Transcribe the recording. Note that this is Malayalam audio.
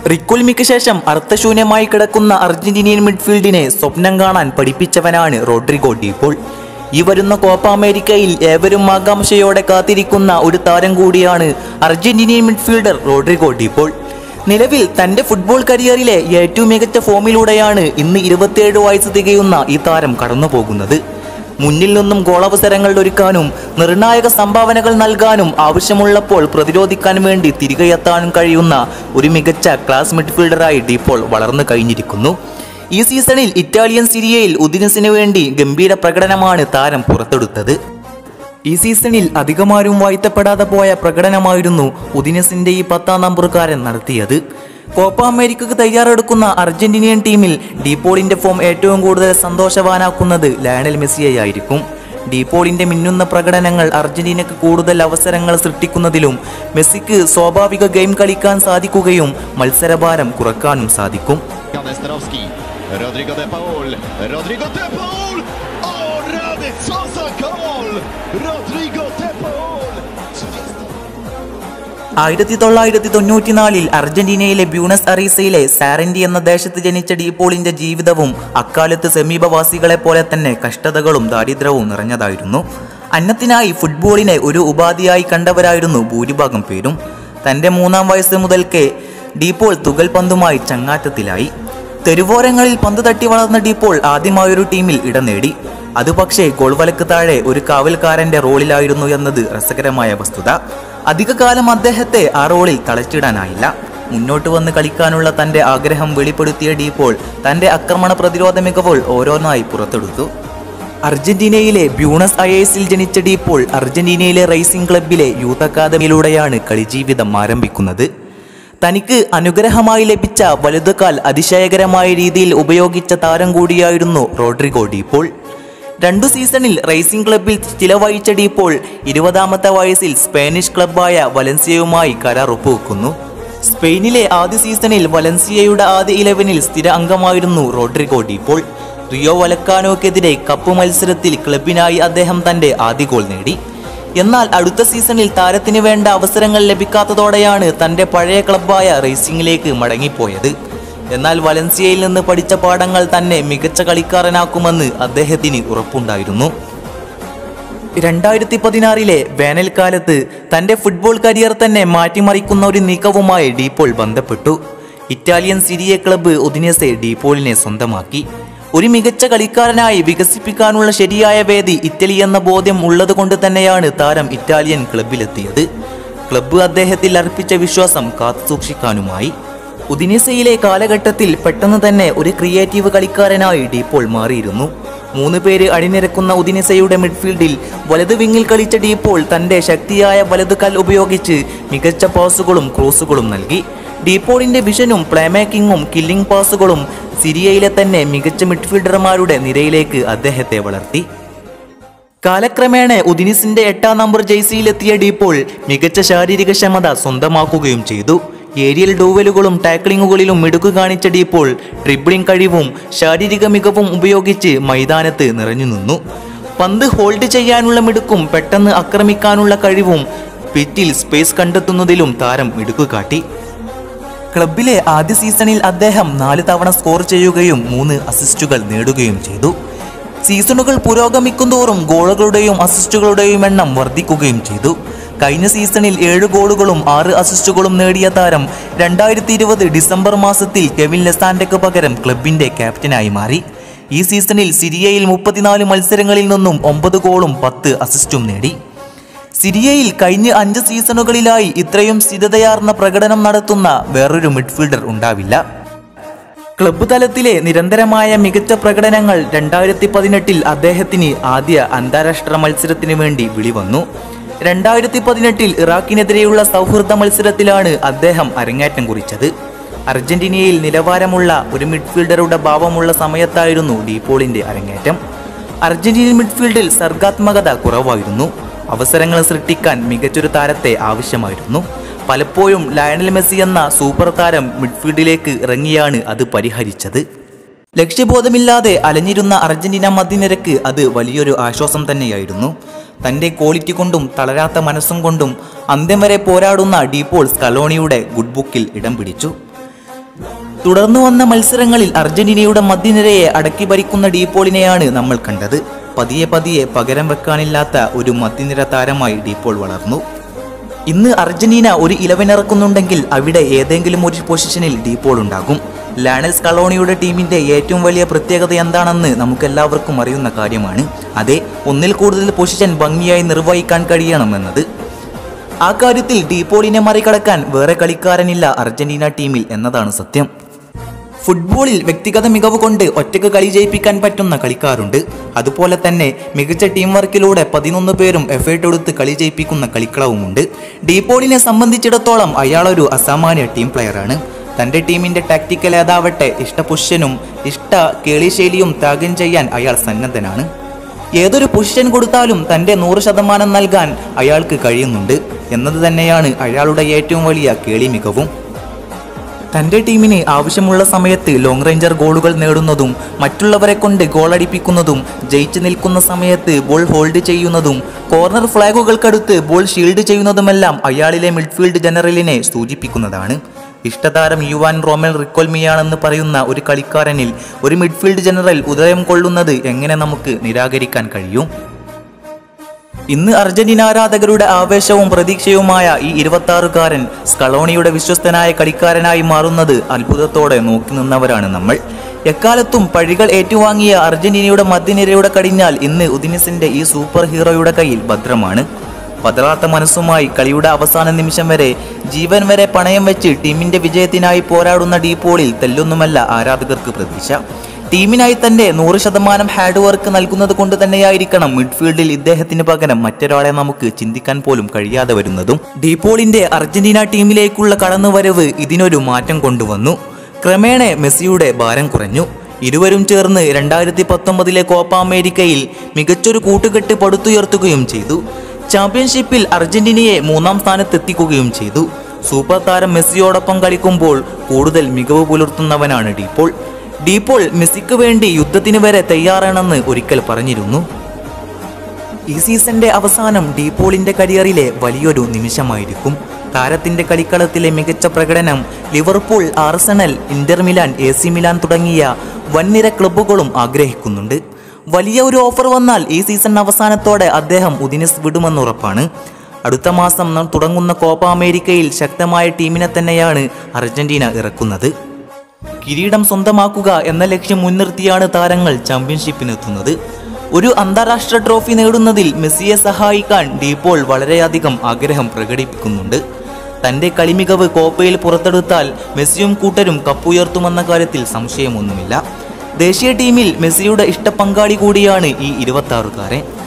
റിക്കുൽമിക്ക് ശേഷം അർത്ഥശൂന്യമായി കിടക്കുന്ന അർജന്റീനിയൻ മിഡ്ഫീൽഡിനെ സ്വപ്നം കാണാൻ പഠിപ്പിച്ചവനാണ് റോഡ്രിഗോ ഡീപോൾ ഈ വരുന്ന കോപ്പ അമേരിക്കയിൽ ഏവരും ആകാംക്ഷയോടെ കാത്തിരിക്കുന്ന ഒരു താരം കൂടിയാണ് അർജന്റീനിയൻ മിഡ്ഫീൽഡർ റോഡ്രിഗോ ഡീപോൾ നിലവിൽ തന്റെ ഫുട്ബോൾ കരിയറിലെ ഏറ്റവും മികച്ച ഫോമിലൂടെയാണ് ഇന്ന് ഇരുപത്തിയേഴ് വയസ്സ് തികയുന്ന ഈ താരം കടന്നുപോകുന്നത് മുന്നിൽ നിന്നും ഗോളവസരങ്ങൾ ഒരുക്കാനും നിർണായക സംഭാവനകൾ നൽകാനും ആവശ്യമുള്ളപ്പോൾ പ്രതിരോധിക്കാൻ വേണ്ടി തിരികെ എത്താനും കഴിയുന്ന ഒരു മികച്ച ക്ലാസ് മിഡ്ഫീൽഡറായി ഡീപ്പോൾ വളർന്നു കഴിഞ്ഞിരിക്കുന്നു ഈ സീസണിൽ ഇറ്റാലിയൻ സിരിയയിൽ ഉദിനസിന് വേണ്ടി ഗംഭീര പ്രകടനമാണ് താരം പുറത്തെടുത്തത് ഈ സീസണിൽ അധികമാരും വാഴ്ത്തപ്പെടാതെ പോയ പ്രകടനമായിരുന്നു ഉദിനസിന്റെ ഈ പത്താം നമ്പറുകാരൻ നടത്തിയത് കോപ്പ അമേരിക്കക്ക് തയ്യാറെടുക്കുന്ന അർജന്റീനിയൻ ടീമിൽ ഡീപോളിന്റെ ഫോം ഏറ്റവും കൂടുതൽ സന്തോഷവാനാക്കുന്നത് ലയണൽ മെസ്സിയായിരിക്കും ഡീപോളിന്റെ മിന്നുന്ന പ്രകടനങ്ങൾ അർജന്റീനക്ക് കൂടുതൽ അവസരങ്ങൾ സൃഷ്ടിക്കുന്നതിലും മെസ്സിക്ക് സ്വാഭാവിക ഗെയിം കളിക്കാൻ സാധിക്കുകയും മത്സരഭാരം കുറക്കാനും സാധിക്കും Nesterowski. Rodrigo de Paul. Rodrigo de Paul. Oh, rany, co za gol! Rodrigo de Paul. ആയിരത്തി തൊള്ളായിരത്തി തൊണ്ണൂറ്റിനാലിൽ അർജന്റീനയിലെ ബ്യൂണസ് അറീസയിലെ സാരൻഡി എന്ന ദേശത്ത് ജനിച്ച ഡീപോളിന്റെ ജീവിതവും അക്കാലത്ത് സമീപവാസികളെ പോലെ തന്നെ കഷ്ടതകളും ദാരിദ്ര്യവും നിറഞ്ഞതായിരുന്നു അന്നത്തിനായി ഫുട്ബോളിനെ ഒരു ഉപാധിയായി കണ്ടവരായിരുന്നു ഭൂരിഭാഗം പേരും തന്റെ മൂന്നാം വയസ്സ് മുതൽക്കേ ഡീപോൾ തുകൽ പന്തുമായി ചങ്ങാറ്റത്തിലായി തെരുവോരങ്ങളിൽ പന്ത് തട്ടി വളർന്ന ഡീപോൾ ആദ്യമായൊരു ടീമിൽ ഇടം നേടി അത് പക്ഷേ ഗോൾവലക്ക് താഴെ ഒരു കാവൽക്കാരന്റെ റോളിലായിരുന്നു എന്നത് രസകരമായ വസ്തുത അധികകാലം അദ്ദേഹത്തെ ആ റോളിൽ തളച്ചിടാനായില്ല മുന്നോട്ട് വന്ന് കളിക്കാനുള്ള തന്റെ ആഗ്രഹം വെളിപ്പെടുത്തിയ ഡീപോൾ തന്റെ ആക്രമണ പ്രതിരോധ മികവുകൾ ഓരോന്നായി പുറത്തെടുത്തു അർജന്റീനയിലെ ബ്യൂണസ് അയേഴ്സിൽ ജനിച്ച ഡീപോൾ അർജന്റീനയിലെ റേസിംഗ് ക്ലബിലെ യൂത്ത് അക്കാദമിയിലൂടെയാണ് കളിജീവിതം ആരംഭിക്കുന്നത് തനിക്ക് അനുഗ്രഹമായി ലഭിച്ച വലുതുകാൽ അതിശയകരമായ രീതിയിൽ ഉപയോഗിച്ച താരം കൂടിയായിരുന്നു റോഡ്രിഗോ ഡീപോൾ രണ്ടു സീസണിൽ റേസിംഗ് ക്ലബിൽ ചിലവഴിച്ച ഡീപോൾ ഇരുപതാമത്തെ വയസ്സിൽ സ്പാനിഷ് ക്ലബായ വലൻസിയയുമായി കരാർ ഒപ്പുവെക്കുന്നു സ്പെയിനിലെ ആദ്യ സീസണിൽ വലൻസിയയുടെ ആദ്യ ഇലവനിൽ സ്ഥിര അംഗമായിരുന്നു റോഡ്രിഗോ ഡീപോൾ റിയോ വലക്കാനോക്കെതിരെ കപ്പ് മത്സരത്തിൽ ക്ലബിനായി അദ്ദേഹം തന്റെ ആദ്യ ഗോൾ നേടി എന്നാൽ അടുത്ത സീസണിൽ താരത്തിന് വേണ്ട അവസരങ്ങൾ ലഭിക്കാത്തതോടെയാണ് തന്റെ പഴയ ക്ലബ്ബായ റേസിംഗിലേക്ക് മടങ്ങിപ്പോയത് എന്നാൽ വലൻസിയയിൽ നിന്ന് പഠിച്ച പാഠങ്ങൾ തന്നെ മികച്ച കളിക്കാരനാക്കുമെന്ന് അദ്ദേഹത്തിന് ഉറപ്പുണ്ടായിരുന്നു രണ്ടായിരത്തി പതിനാറിലെ വേനൽക്കാലത്ത് തന്റെ ഫുട്ബോൾ കരിയർ തന്നെ മാറ്റിമറിക്കുന്ന ഒരു നീക്കവുമായി ഡീപോൾ ബന്ധപ്പെട്ടു ഇറ്റാലിയൻ സിരിയ ക്ലബ്ബ് ഒദിനസെ ഡീപോളിനെ സ്വന്തമാക്കി ഒരു മികച്ച കളിക്കാരനായി വികസിപ്പിക്കാനുള്ള ശരിയായ വേദി ഇറ്റലി എന്ന ബോധ്യം ഉള്ളതുകൊണ്ട് തന്നെയാണ് താരം ഇറ്റാലിയൻ ക്ലബിലെത്തിയത് ക്ലബ്ബ് അദ്ദേഹത്തിൽ അർപ്പിച്ച വിശ്വാസം കാത്തുസൂക്ഷിക്കാനുമായി ഉദിനിസയിലെ കാലഘട്ടത്തിൽ പെട്ടെന്ന് തന്നെ ഒരു ക്രിയേറ്റീവ് കളിക്കാരനായി ഡീപോൾ മാറിയിരുന്നു മൂന്ന് പേര് അണിനിരക്കുന്ന ഉദിനിസയുടെ മിഡ്ഫീൽഡിൽ വലത് വിങ്ങിൽ കളിച്ച ഡീപോൾ തന്റെ ശക്തിയായ വലതുകാൽ ഉപയോഗിച്ച് മികച്ച പാസുകളും ക്രോസുകളും നൽകി ഡീപോളിന്റെ വിഷനും പ്ലേമേക്കിങ്ങും കില്ലിംഗ് പാസുകളും സിരിയയിലെ തന്നെ മികച്ച മിഡ്ഫീൽഡർമാരുടെ നിരയിലേക്ക് അദ്ദേഹത്തെ വളർത്തി കാലക്രമേണ ഉദിനിസിന്റെ എട്ടാം നമ്പർ ജേഴ്സിയിലെത്തിയ ഡീപ്പോൾ മികച്ച ശാരീരിക ക്ഷമത സ്വന്തമാക്കുകയും ചെയ്തു ഏരിയൽ ഡൂവലുകളും ടാക്ലിങ്ങുകളിലും മിടുക്ക് കാണിച്ച ഡീപ്പോൾ ഡ്രിബ്ലിംഗ് കഴിവും ശാരീരിക മികവും ഉപയോഗിച്ച് മൈതാനത്ത് നിറഞ്ഞു നിന്നു പന്ത് ഹോൾഡ് ചെയ്യാനുള്ള മിടുക്കും പെട്ടെന്ന് ആക്രമിക്കാനുള്ള കഴിവും പിറ്റിൽ സ്പേസ് കണ്ടെത്തുന്നതിലും താരം മിടുക്ക് കാട്ടി ക്ലബിലെ ആദ്യ സീസണിൽ അദ്ദേഹം നാല് തവണ സ്കോർ ചെയ്യുകയും മൂന്ന് അസിസ്റ്റുകൾ നേടുകയും ചെയ്തു സീസണുകൾ പുരോഗമിക്കുന്തോറും ഗോളുകളുടെയും അസിസ്റ്റുകളുടെയും എണ്ണം വർദ്ധിക്കുകയും ചെയ്തു കഴിഞ്ഞ സീസണിൽ ഏഴ് ഗോളുകളും ആറ് അസിസ്റ്റുകളും നേടിയ താരം രണ്ടായിരത്തി ഇരുപത് ഡിസംബർ മാസത്തിൽ കെവിൻ ലെസാൻഡയ്ക്ക് പകരം ക്ലബിന്റെ ക്യാപ്റ്റനായി മാറി ഈ സീസണിൽ സിരിയയിൽ മുപ്പത്തിനാല് മത്സരങ്ങളിൽ നിന്നും ഒമ്പത് ഗോളും പത്ത് അസിസ്റ്റും നേടി സിരിയയിൽ കഴിഞ്ഞ അഞ്ച് സീസണുകളിലായി ഇത്രയും സ്ഥിരതയാർന്ന പ്രകടനം നടത്തുന്ന വേറൊരു മിഡ്ഫീൽഡർ ഉണ്ടാവില്ല ക്ലബ്ബ് തലത്തിലെ നിരന്തരമായ മികച്ച പ്രകടനങ്ങൾ രണ്ടായിരത്തി പതിനെട്ടിൽ അദ്ദേഹത്തിന് ആദ്യ അന്താരാഷ്ട്ര മത്സരത്തിന് വേണ്ടി വിളിവന്നു രണ്ടായിരത്തി പതിനെട്ടിൽ ഇറാഖിനെതിരെയുള്ള സൗഹൃദ മത്സരത്തിലാണ് അദ്ദേഹം അരങ്ങേറ്റം കുറിച്ചത് അർജന്റീനയിൽ നിലവാരമുള്ള ഒരു മിഡ്ഫീൽഡറുടെ ഭാവമുള്ള സമയത്തായിരുന്നു ഡീപോളിന്റെ അരങ്ങേറ്റം അർജന്റീനൻ മിഡ്ഫീൽഡിൽ സർഗാത്മകത കുറവായിരുന്നു അവസരങ്ങൾ സൃഷ്ടിക്കാൻ മികച്ചൊരു താരത്തെ ആവശ്യമായിരുന്നു പലപ്പോഴും ലയണൽ മെസ്സി എന്ന സൂപ്പർ താരം മിഡ്ഫീൽഡിലേക്ക് ഇറങ്ങിയാണ് അത് പരിഹരിച്ചത് ലക്ഷ്യബോധമില്ലാതെ അലഞ്ഞിരുന്ന അർജന്റീന മധ്യനിരക്ക് അത് വലിയൊരു ആശ്വാസം തന്നെയായിരുന്നു തന്റെ ക്വാളിറ്റി കൊണ്ടും തളരാത്ത മനസ്സും കൊണ്ടും അന്ത്യം വരെ പോരാടുന്ന ഡീപോൾ സ്കലോണിയുടെ ഗുഡ് ബുക്കിൽ ഇടം പിടിച്ചു തുടർന്നു വന്ന മത്സരങ്ങളിൽ അർജന്റീനയുടെ മധ്യനിരയെ അടക്കി ഭരിക്കുന്ന ഡീപോളിനെയാണ് നമ്മൾ കണ്ടത് പതിയെ പതിയെ പകരം വെക്കാനില്ലാത്ത ഒരു മധ്യനിര താരമായി ഡീപോൾ വളർന്നു ഇന്ന് അർജന്റീന ഒരു ഇലവൻ ഇറക്കുന്നുണ്ടെങ്കിൽ അവിടെ ഏതെങ്കിലും ഒരു പൊസിഷനിൽ ഡീപോൾ ഉണ്ടാകും ലാനൽ സ്കളോണിയുടെ ടീമിന്റെ ഏറ്റവും വലിയ പ്രത്യേകത എന്താണെന്ന് നമുക്കെല്ലാവർക്കും അറിയുന്ന കാര്യമാണ് അതെ ഒന്നിൽ കൂടുതൽ പൊസിഷൻ ഭംഗിയായി നിർവഹിക്കാൻ കഴിയണമെന്നത് ആ കാര്യത്തിൽ ഡീപോളിനെ മറികടക്കാൻ വേറെ കളിക്കാരനില്ല അർജന്റീന ടീമിൽ എന്നതാണ് സത്യം ഫുട്ബോളിൽ വ്യക്തിഗത മികവ് കൊണ്ട് ഒറ്റക്ക് കളി ജയിപ്പിക്കാൻ പറ്റുന്ന കളിക്കാരുണ്ട് അതുപോലെ തന്നെ മികച്ച ടീം വർക്കിലൂടെ പതിനൊന്ന് പേരും എഫേർട്ട് എടുത്ത് കളി ജയിപ്പിക്കുന്ന കളിക്കളവുമുണ്ട് ഡീപോളിനെ സംബന്ധിച്ചിടത്തോളം അയാളൊരു അസാമാന്യ ടീം പ്ലെയറാണ് തൻ്റെ ടീമിൻ്റെ ടാക്ടിക്കൽ ഏതാവട്ടെ ഇഷ്ട പൊസിഷനും ഇഷ്ട കേളിശൈലിയും ത്യാഗം ചെയ്യാൻ അയാൾ സന്നദ്ധനാണ് ഏതൊരു പൊസിഷൻ കൊടുത്താലും തൻ്റെ നൂറ് ശതമാനം നൽകാൻ അയാൾക്ക് കഴിയുന്നുണ്ട് എന്നത് തന്നെയാണ് അയാളുടെ ഏറ്റവും വലിയ കേളി മികവും തന്റെ ടീമിന് ആവശ്യമുള്ള സമയത്ത് ലോങ് റേഞ്ചർ ഗോളുകൾ നേടുന്നതും മറ്റുള്ളവരെ കൊണ്ട് ഗോളടിപ്പിക്കുന്നതും ജയിച്ചു നിൽക്കുന്ന സമയത്ത് ബോൾ ഹോൾഡ് ചെയ്യുന്നതും കോർണർ ഫ്ലാഗുകൾക്കടുത്ത് ബോൾ ഷീൽഡ് ചെയ്യുന്നതുമെല്ലാം അയാളിലെ മിഡ്ഫീൽഡ് ജനറലിനെ സൂചിപ്പിക്കുന്നതാണ് ഇഷ്ടതാരം യുവാൻ റോമൽ റിക്കോൽമിയാണെന്ന് പറയുന്ന ഒരു കളിക്കാരനിൽ ഒരു മിഡ്ഫീൽഡ് ജനറൽ ഉദയം കൊള്ളുന്നത് എങ്ങനെ നമുക്ക് നിരാകരിക്കാൻ കഴിയും ഇന്ന് അർജന്റീന ആരാധകരുടെ ആവേശവും പ്രതീക്ഷയുമായ ഈ ഇരുപത്താറുകാരൻ സ്കളോണിയുടെ വിശ്വസ്തനായ കളിക്കാരനായി മാറുന്നത് അത്ഭുതത്തോടെ നോക്കി നിന്നവരാണ് നമ്മൾ എക്കാലത്തും പഴികൾ ഏറ്റുവാങ്ങിയ അർജന്റീനയുടെ മധ്യനിരയുടെ കടിഞ്ഞാൽ ഇന്ന് ഉദിനിസിന്റെ ഈ സൂപ്പർ ഹീറോയുടെ കയ്യിൽ ഭദ്രമാണ് പതറാത്ത മനസ്സുമായി കളിയുടെ അവസാന നിമിഷം വരെ ജീവൻ വരെ പണയം വെച്ച് ടീമിന്റെ വിജയത്തിനായി പോരാടുന്ന ഡീപോളിൽ തെല്ലൊന്നുമല്ല ആരാധകർക്ക് പ്രതീക്ഷ ടീമിനായി തന്റെ നൂറ് ശതമാനം ഹാർഡ് വർക്ക് നൽകുന്നത് കൊണ്ട് തന്നെയായിരിക്കണം മിഡ്ഫീൽഡിൽ ഇദ്ദേഹത്തിന് പകരം മറ്റൊരാളെ നമുക്ക് ചിന്തിക്കാൻ പോലും കഴിയാതെ വരുന്നതും ഡീപോളിന്റെ അർജന്റീന ടീമിലേക്കുള്ള കടന്നുവരവ് ഇതിനൊരു മാറ്റം കൊണ്ടുവന്നു ക്രമേണ മെസ്സിയുടെ ഭാരം കുറഞ്ഞു ഇരുവരും ചേർന്ന് രണ്ടായിരത്തി പത്തൊമ്പതിലെ കോപ്പ അമേരിക്കയിൽ മികച്ചൊരു കൂട്ടുകെട്ട് പടുത്തുയർത്തുകയും ചെയ്തു ചാമ്പ്യൻഷിപ്പിൽ അർജന്റീനയെ മൂന്നാം സ്ഥാനത്തെത്തിക്കുകയും ചെയ്തു സൂപ്പർ താരം മെസ്സിയോടൊപ്പം കളിക്കുമ്പോൾ കൂടുതൽ മികവ് പുലർത്തുന്നവനാണ് ഡീപോൾ ഡീപോൾ മെസ്സിക്ക് വേണ്ടി യുദ്ധത്തിന് വരെ തയ്യാറാണെന്ന് ഒരിക്കൽ പറഞ്ഞിരുന്നു ഈ സീസന്റെ അവസാനം ഡീപോളിന്റെ കരിയറിലെ വലിയൊരു നിമിഷമായിരിക്കും താരത്തിന്റെ കളിക്കളത്തിലെ മികച്ച പ്രകടനം Liverpool Arsenal Inter Milan A C Milan തുടങ്ങിയ വൻനിര ക്ലബ്ബുകളും ആഗ്രഹിക്കുന്നുണ്ട് വലിയ ഒരു ഓഫർ വന്നാൽ ഈ സീസൺ അവസാനത്തോടെ അദ്ദേഹം ഉദിനിസ് വിടുമെന്നുറപ്പാണ് അടുത്ത മാസം നാം തുടങ്ങുന്ന കോപ്പ അമേരിക്കയിൽ ശക്തമായ ടീമിനെ തന്നെയാണ് അർജന്റീന ഇറക്കുന്നത് കിരീടം സ്വന്തമാക്കുക എന്ന ലക്ഷ്യം മുൻനിർത്തിയാണ് താരങ്ങൾ ചാമ്പ്യൻഷിപ്പിനെത്തുന്നത് ഒരു അന്താരാഷ്ട്ര ട്രോഫി നേടുന്നതിൽ മെസ്സിയെ സഹായിക്കാൻ ഡീപോൾ വളരെയധികം ആഗ്രഹം പ്രകടിപ്പിക്കുന്നുണ്ട് തന്റെ കളിമികവ് കോപ്പയിൽ പുറത്തെടുത്താൽ മെസ്സിയും കൂട്ടരും കപ്പുയർത്തുമെന്ന കാര്യത്തിൽ സംശയമൊന്നുമില്ല ദേശീയ ടീമിൽ മെസ്സിയുടെ ഇഷ്ട പങ്കാളി കൂടിയാണ് ഈ ഇരുപത്തി